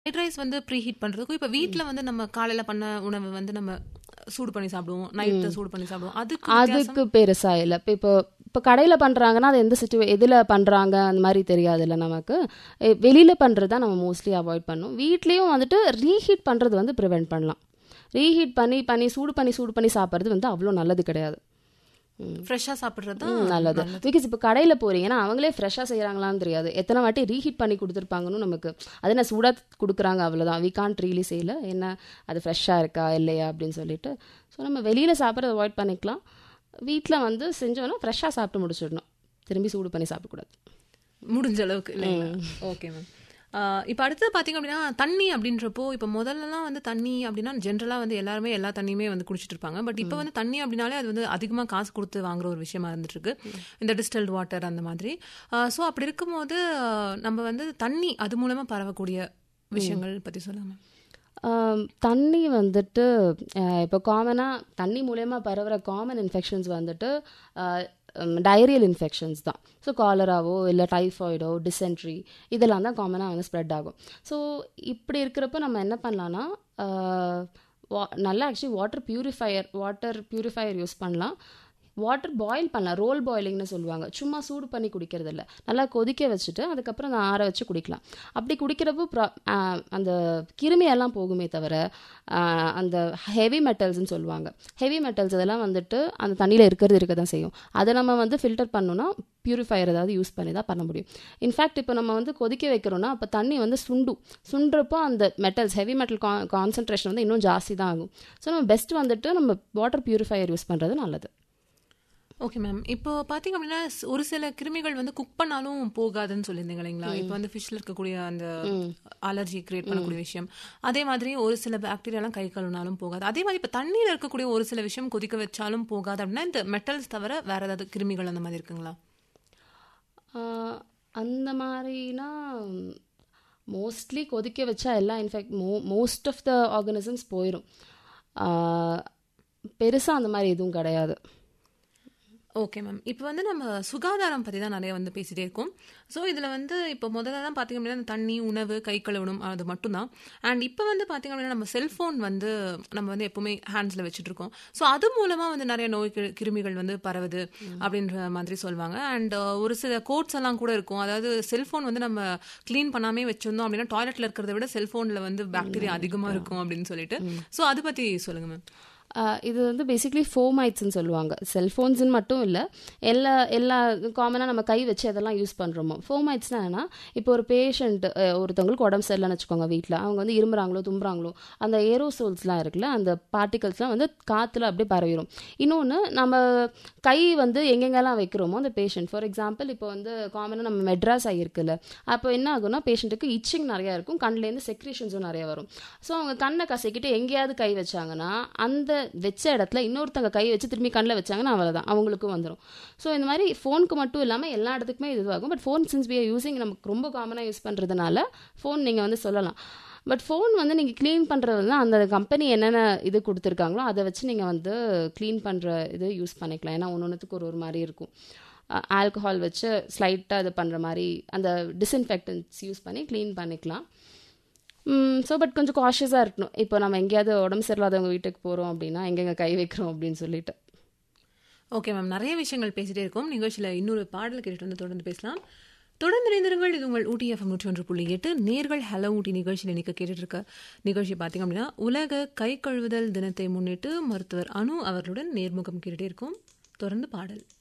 Fried rice வந்து ப்ரீ ஹீட் பண்றதுக்கும் இப்ப வீட்ல வந்து நம்ம காலையில பண்ண உணவு வந்து நம்ம சூடு பண்ணி சாப்பிடுவோம் நைட்டு சூடு பண்ணி சாப்பிடுவோம் அதுக்கு வித்தியாசம்? அதுக்கு பெருசா இல்லை இப்போ இப்போ இப்போ கடையில் பண்ணுறாங்கன்னா அது எந்த சிச்சுவே எதில் பண்ணுறாங்க அந்த மாதிரி தெரியாதுல்ல நமக்கு வெளியில் பண்ணுறது தான் நம்ம மோஸ்ட்லி அவாய்ட் பண்ணணும் வீட்லேயும் வந்துட்டு ரீஹீட் பண்ணுறது வந்து ப்ரிவெண்ட் பண்ணலாம் ரீஹீட் பண்ணி பண்ணி சூடு பண்ணி சூடு பண்ணி சாப்பிட்றது வந்து அவ்வளோ நல்லது கிடையாது ஃப்ரெஷ்ஷா சாப்பிடுறது தான் ம், நல்லது பிகாஸ் இப்போ கடையில் போறீங்கன்னா அவங்களே ஃப்ரெஷ்ஷாக செய்கிறாங்களான்னு தெரியாது எத்தனை வாட்டி ரீஹீட் பண்ணி கொடுத்துருப்பாங்கன்னு நமக்கு அது என்ன சூடாக கொடுக்குறாங்க அவ்வளோதான் வி கான்ட் ரீலி செய்யல என்ன அது ஃப்ரெஷ்ஷாக இருக்கா இல்லையா அப்படின்னு சொல்லிட்டு ஸோ நம்ம வெளியில் சாப்பிட்றத அவாய்ட் பண்ணிக்கலாம் வீட்டில் வந்து செஞ்சோன்னா ஃப்ரெஷ்ஷாக சாப்பிட்டு முடிச்சிடணும் திரும்பி சூடு பண்ணி சாப்பிடக்கூடாது முடிஞ்ச அளவுக்கு இல்லைங்களா ஓகே மேம் இப்போ அடுத்தது பார்த்தீங்க அப்படின்னா தண்ணி அப்படின்றப்போ இப்போ முதல்லலாம் வந்து தண்ணி அப்படின்னா ஜென்ரலாக வந்து எல்லாருமே எல்லா தண்ணியுமே வந்து குடிச்சிட்டு இருப்பாங்க பட் இப்போ வந்து தண்ணி அப்படின்னாலே அது வந்து அதிகமாக காசு கொடுத்து வாங்குற ஒரு விஷயமா இருந்துட்டு இருக்கு இந்த டிஸ்டல்ட் வாட்டர் அந்த மாதிரி ஸோ அப்படி இருக்கும்போது ஆஹ் நம்ம வந்து தண்ணி அது மூலமா பரவக்கூடிய விஷயங்கள் பற்றி சொல்லுங்க மேம் ஆம், தண்ணி வந்துட்டு அஹ், இப்போ காமனாக தண்ணி மூலயமா பரவுற காமன் இன்ஃபெக்ஷன்ஸ் வந்துட்டு டயரியல் இன்ஃபெக்ஷன்ஸ் தான் ஸோ காலராவோ இல்லை டைஃபாய்டோ டிசென்ட்ரி இதெல்லாம் தான் காமனாக வந்து ஸ்ப்ரெட் ஆகும் ஸோ இப்படி இருக்கிறப்ப நம்ம என்ன பண்ணலான்னா அஹ், வா- நல்லா actually water purifier water purifier use பண்ணலாம் வாட்டர் பாயில் பண்ணலாம் ரோல் பாயிலிங்னு சொல்லுவாங்க சும்மா சூடு பண்ணி குடிக்கிறது இல்ல நல்லா கொதிக்க வச்சுட்டு அதுக்கப்புறம் அதை ஆற வச்சு குடிக்கலாம் அப்படி குடிக்கிறப்போ ப்ரா- ஆஹ் அந்த கிருமியெல்லாம் போகுமே தவிர ஆஹ் அந்த ஹெவி மெட்டல்ஸ்னு சொல்லுவாங்க ஹெவி மெட்டல்ஸ் அதெல்லாம் வந்துட்டு அந்த தண்ணியில் இருக்கிறது இருக்க தான் செய்யும் அதை நம்ம வந்து ஃபில்டர் பண்ணணும்னா பியூரிஃபையர் ஏதாவது யூஸ் பண்ணி தான் பண்ண முடியும் இன்ஃபேக்ட் இப்போ நம்ம வந்து கொதிக்க வைக்கிறோம்னா அப்போ தண்ணி வந்து சுண்டும் சுண்டுறப்போ அந்த மெட்டல்ஸ் ஹெவி மெட்டல் கான்சன்ட்ரேஷன் வந்து இன்னும் ஜாஸ்தி தான் ஆகும் ஸோ நம்ம பெஸ்ட் வந்துட்டு நம்ம வாட்டர் பியூரிஃபையர் யூஸ் பண்ணுறது நல்லது ஓகே மேம் இப்போ பாத்தீங்க அப்படின்னா ஸ்- ஒரு சில கிருமிகள் வந்து குக் பண்ணாலும் போகாதுன்னு சொல்லியிருந்தீங்க இல்லைங்களா இப்போ வந்து ஃபிஷ்ல இருக்கக்கூடிய அந்த அலர்ஜி கிரியேட் பண்ணக்கூடிய விஷயம் அதே மாதிரி ஒரு சில பாக்டீரியாலாம் கை கழுவினாலும் போகாது அதே மாதிரி இப்போ தண்ணீர் இருக்கக்கூடிய ஒரு சில விஷயம் கொதிக்க வச்சாலும் போகாது அப்படின்னா இந்த மெட்டல்ஸ் தவிர வேற ஏதாவது கிருமிகள் அந்த மாதிரி இருக்குங்களா ஆஹ் அந்த மாதிரினா மோஸ்ட்லி கொதிக்க வச்சா எல்லா இன்ஃபெக்ட் மோ மோஸ்ட் ஆஃப் த ஆர்கனிசம்ஸ் போயிடும் பெருசாக அந்த மாதிரி எதுவும் கிடையாது ஓகே மேம் இப்போ வந்து நம்ம சுகாதாரம் பற்றி தான் நிறைய வந்து பேசிட்டே இருக்கோம் ஸோ இதில் வந்து இப்போ முதல்ல தான் பார்த்தீங்க அப்படின்னா இந்த தண்ணி உணவு கை கழுவணும் அது மட்டும்தான் அண்ட் இப்போ வந்து பார்த்தீங்க அப்படின்னா நம்ம செல்ஃபோன் வந்து நம்ம வந்து எப்பவுமே ஹேண்ட்ஸில் வச்சுட்டு இருக்கோம் ஸோ அது மூலமாக வந்து நிறைய நோய் கிரு- கிருமிகள் வந்து பரவுது அப்படின்ற மாதிரி சொல்லுவாங்க அண்ட் ஒரு சில கோட்ஸ் எல்லாம் கூட இருக்கும் அதாவது செல்ஃபோன் வந்து நம்ம க்ளீன் பண்ணாமே வச்சிருந்தோம் அப்படின்னா டாய்லெட்டில் இருக்கிறத விட செல்ஃபோனில் வந்து பாக்டீரியா அதிகமாக இருக்கும் அப்படின்னு சொல்லிட்டு ஸோ அதை பற்றி சொல்லுங்க மேம் ஆஹ் இது வந்து பேசிக்லி ஃபோமைட்ஸ்னு சொல்லுவாங்க செல்ஃபோன்ஸ்னு மட்டும் இல்லை எல்லா எல்லா காமனாக நம்ம கை வச்சு அதெல்லாம் யூஸ் பண்ணுறோமோ ஃபோமைட்ஸ்னா என்னன்னா இப்போ ஒரு பேஷண்ட் ஒருத்தவங்களுக்கு உடம்பு சரியில்லைன்னு வச்சுக்கோங்க வீட்டில் அவங்க வந்து இருமுறாங்களோ தும்புறாங்களோ அந்த ஏரோசோல்ஸ்லாம் இருக்குல்ல அந்த பார்ட்டிகல்ஸ்லாம் வந்து காற்றுல அப்படியே பரவிடும் இன்னொன்று நம்ம கை வந்து எங்கெங்கெல்லாம் வைக்கிறோமோ அந்த பேஷண்ட் ஃபார் எக்ஸாம்பிள் இப்போ வந்து காமனாக நம்ம மெட்ராஸ் ஆகியிருக்குல்ல அப்போ என்ன ஆகும்னா பேஷண்ட்டுக்கு இச்சிங் நிறையா இருக்கும் கண்ணுலேருந்து செக்ரேஷன்ஸும் நிறைய வரும் ஸோ அவங்க கண்ணை கசக்கிட்டு எங்கேயாவது கை வச்சாங்கன்னா அந்த வச்ச இடத்துல இன்னொருத்தங்க கை வச்சு திரும்பி கண்ணில் வச்சாங்கன்னா அவ்வளோதான் அவங்களுக்கும் வந்துடும் ஸோ இந்த மாதிரி ஃபோனுக்கு மட்டும் இல்லாமல் எல்லா இடத்துக்குமே இதுவாகும் but phone since we are using நமக்கு ரொம்ப காமனாக யூஸ் பண்ணுறதுனால ஃபோன் நீங்கள் வந்து சொல்லலாம் பட் ஃபோன் வந்து நீங்கள் க்ளீன் பண்ணுறது தான் அந்த கம்பெனி என்னென்ன இது கொடுத்துருக்காங்களோ அதை வச்சு நீங்கள் வந்து க்ளீன் பண்ணுற இது யூஸ் பண்ணிக்கலாம் ஏன்னா ஒன்று ஒன்றுத்துக்கு ஒரு ஒரு மாதிரி இருக்கும் ஆல்கஹால் வச்சு ஸ்லைட்டாக இது பண்ணுற மாதிரி அந்த டிஸ்இன்ஃபெக்டன்ஸ் யூஸ் பண்ணி க்ளீன் பண்ணிக்கலாம் ஸோ பட் கொஞ்சம் காஷியஸாக இருக்கணும் இப்போ நம்ம எங்கேயாவது உடம்பு சரியில்லாதவங்க வீட்டுக்கு போகிறோம் அப்படின்னா எங்கெங்க கை வைக்கிறோம் அப்படின்னு சொல்லிட்டு ஓகே மேம் நிறைய விஷயங்கள் பேசிட்டே இருக்கோம் நிகழ்ச்சியில் இன்னொரு பாடல் கேட்டுட்டு வந்து தொடர்ந்து பேசலாம் தொடர்ந்து இணைந்திருங்கள் இது உங்கள் ஊட்டி எஃப்எம் நூற்றி ஒன்று புள்ளி எட்டு நேர்கள் ஹலோ ஊட்டி நிகழ்ச்சியில் இன்னைக்கு கேட்டுட்டு இருக்க நிகழ்ச்சி பார்த்தீங்க அப்படின்னா உலக கை கழுவுதல் தினத்தை முன்னிட்டு மருத்துவர் அனு அவர்களுடன் நேர்முகம் கேட்டுட்டே இருக்கோம் தொடர்ந்து பாடல்